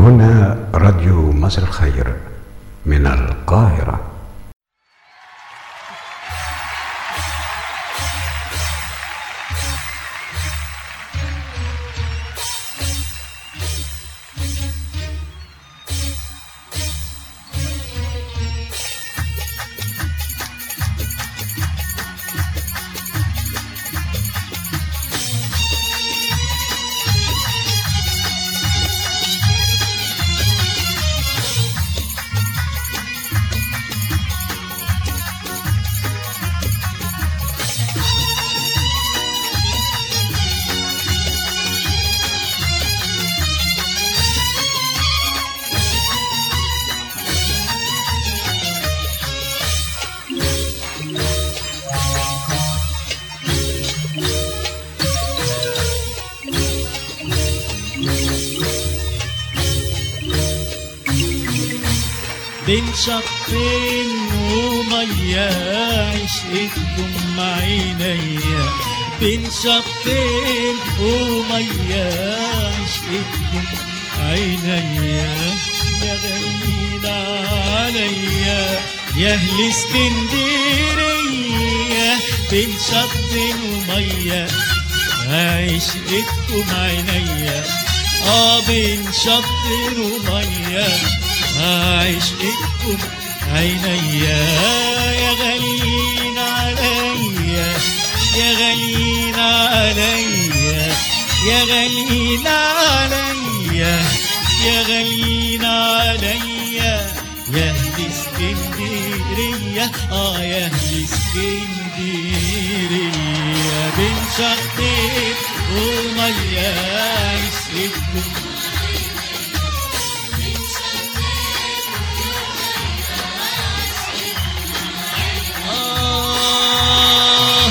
هنا راديو مصر الخير من القاهرة بين شطين ومية عشقتكم عينيا بين شطين ومية عشقتكم عينيا يا غاليين عليا يا اهل اسكندرية بين شطين ومية عشقتكم عينيا اه بين شطين ومية عشقكم عينيا يا غاليين عليا يا غاليين عليا يا غاليين عليا يا غاليين عليا يا اهل اسكندريه اه يا اهل اسكندريه بين شطين وميه عشقكم آه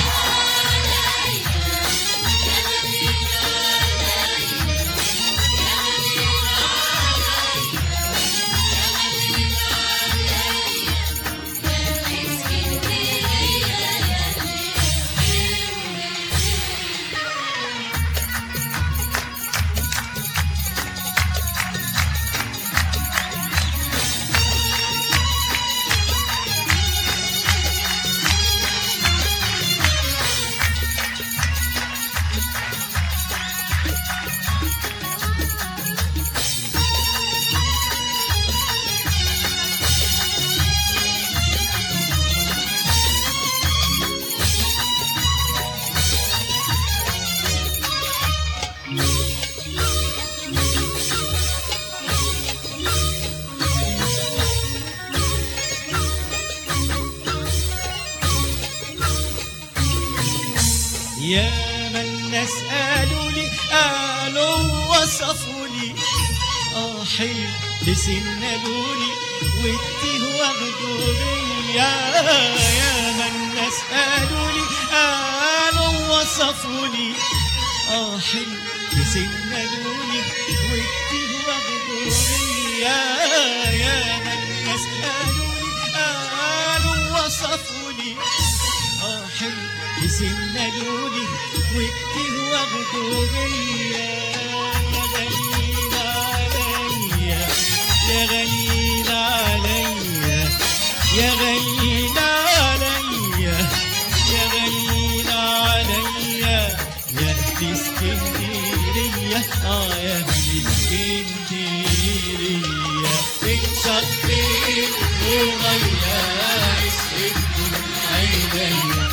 يا من الناس قالوا لي قالوا وصفوا لي اه حلو بسنادوا لي والتيه واخدوا بيا يا من الناس قالوا لي قالوا وصفوا لي اه حلو بسنادوا لي والتيه واخدوا بيا يا من الناس قالوا لي قالوا وصفوا لي اه حلو يسندوني وكتير واخدوا بيا يا غاليين عليا يا غاليين عليا يا غاليين عليا يا غاليين عليا يا اهل اسكندرية اه يا اهل اسكندرية بتشطين ومية اسمكم عينيا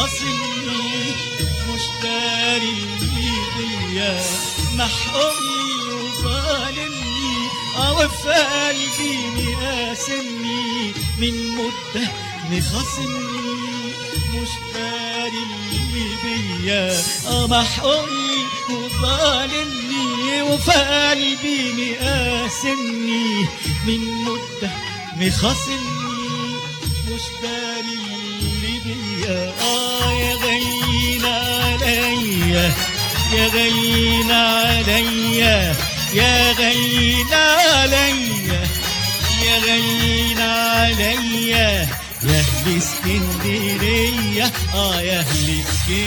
مخاصمني مش داري بيا محقوقي وظالمني اه في قلبي مقاسمني من مدة مخاصمني مش داري بيا اه محقوقي وظالمني وفي قلبي مقاسمني من مدة مخاصمني مش داري بيا اه يا غين عليا يا غين عليا يا غين عليا يا غين عليا يا اهل اسكندريه اه يا اهل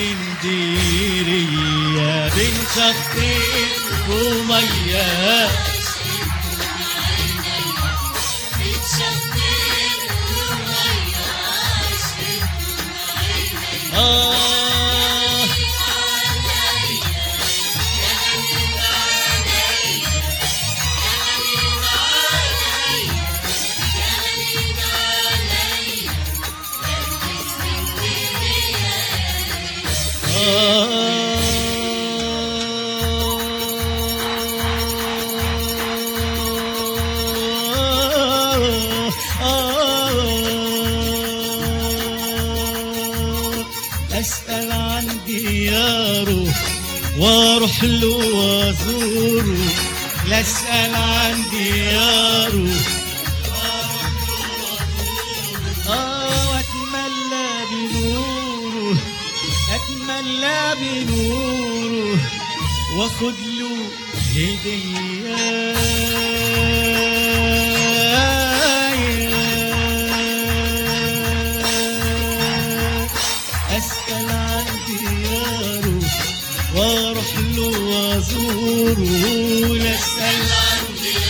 اسكندريه بين شطين وميه آه أسأل عن دياره واروح له وازوره لا أسأل عن دياره آه وأتملى بنوره أتملى بنوره واخد له هدية أسأل عن دياره واروح له وازوره لا أسأل عن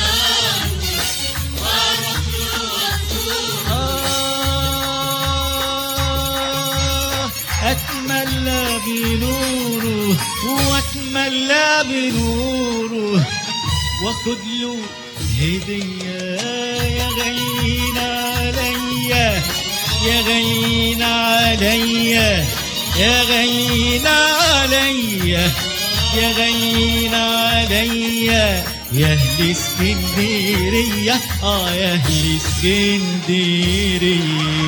آه أتملى بنوره وأتملى بنوره واخد له هدية يا غين عليا يا غين عليا يا غين عليا يا غين عليا يا اهل اسكندريه اه يا اهل اسكندريه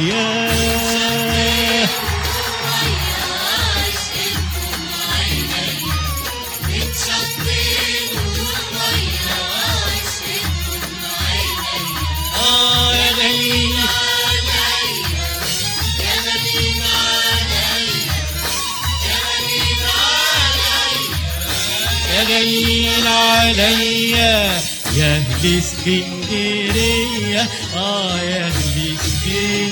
اه يا غين يا غين عليا يا اهل اسكندريه اه يا اهل اسكندريه